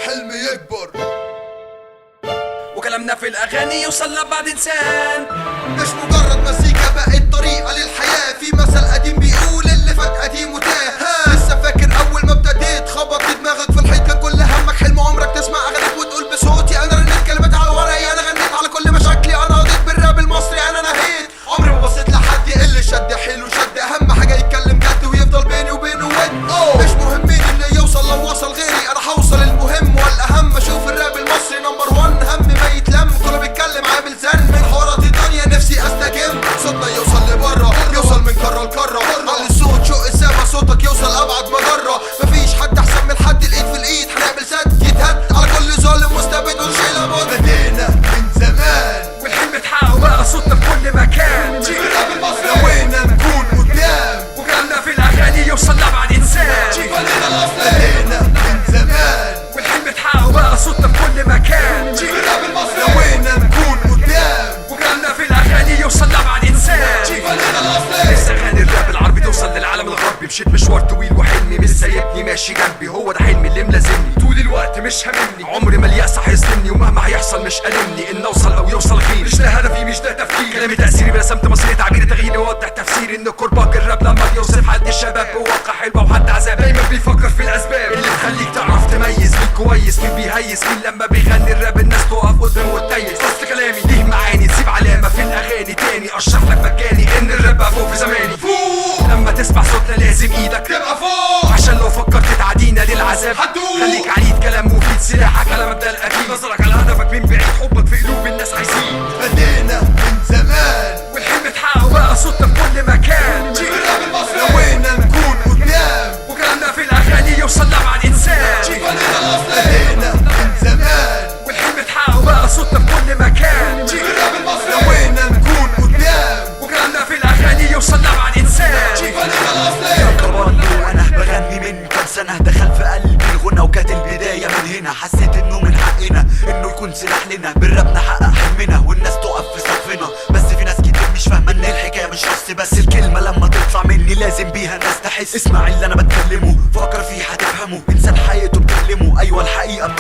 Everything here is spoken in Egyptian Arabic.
الحلم يكبر وكلامنا في الاغاني يوصل لبعض انسان مش مجرد مزيكا بقت طريقة للحياة في مثل قديم بيقول اللي فات قديم وتاه ها، لسه فاكر أول ما ابتديت خبط دماغك في الحيط كان كل همك حلم عمرك تسمع أغانيك وتقول بصوتي أنا رنيت كلمات على ورقي أنا غنيت على كل مشاكلي أنا قضيت بالراب المصري أنا نهيت عمري ما بصيت لحد يقل شد حيله شد أهم حاجة يتكلم جد ويفضل بيني وبينه ود مش مهم مين اللي يوصل لو وصل غيري أنا هوصل المهم والأهم أشوف الراب المصري نمبر 1 هم ما يتلم كله بيتكلم عامل زن من حوارات الدنيا نفسي استجم صوتنا يوصل لبره يوصل من كره لكره على الصوت شوق السما صوتك يوصل ابعد مجره مفيش حد احسن من حد الايد في الايد هنعمل سد يتهد على كل ظالم مستبد ونشيل ابواب بدينا من زمان والحلم اتحقق وبقى صوتنا في كل مكان الراب المصري نوينا نكون قدام وكلامنا في الاغاني يوصل لبعض انسان فنان الاصلي بدينا من زمان والحلم اتحقق وبقى صوتنا في كل مكان الراب المصري نوينا نكون قدام وكلامنا في الاغاني يوصل لبعض انسان فنان الاصلي لسه اغاني الراب العربي توصل للعالم الغربي مشيت مشوار طويل وحلمي مش سايبني ماشي جنبي هو ده حلمي اللي ملازمني طول الوقت مش هاممني عمري ما اليأس هيظلمني ومهما هيحصل مش ألمني ان اوصل او يوصل غيري مش ده هدفي مش ده تفكيري كلامي تأثيري برسمت مصيري تعبيري تغييري ووضح تفسيري ان كرباج الراب لما بيوصف حالة الشباب بواقع حلوة وحتى عذاب دايما بيفكر في الاسباب اللي تخليك تعرف تميز مين كويس مين بيهيس مين لما بيغني الراب الناس تقف قدامه وتتيس اصل كلامي ليه معاني تسيب علامة في الاغاني تاني اشرح لك مجاني ان الراب بقى فوق في زماني فوق لما تسمع صوتنا لازم ايدك تبقى فوق عشان لو فكرت تعدينا للعذاب هتدوق. خليك عنيد كلام مفيد سلاحك على مبدا الاكيد نظرك على هدفك من بعيد حبك في قلوب الناس عايزين بدينا من زمان والحلم اتحقق وبقى صوتنا في كل مكان الراب المصري نوينا نكون قدام وكلامنا في الاغاني يوصل لبعض انسان فنان الاصلي بدينا من زمان والحلم اتحقق وبقى صوتنا في كل مكان الراب المصري نوينا نكون قدام وكلامنا في الاغاني يوصل لبعض انسان فنان الاصلي برضه انا بغني من كام سنه دخل في قلبي الغنى وكانت البدايه من هنا حسيت انه من حقنا انه يكون سلاح لنا بالراب نحقق حلمنا والناس تقف في صفنا بس في ناس كتير مش فاهمه ان الحكايه مش رص بس الكلمه لما تطلع مني لازم بيها الناس تحس اسمع اللي انا بتكلمه فكر فيه هتفهمه انسان حقيقته بتكلمه ايوه الحقيقه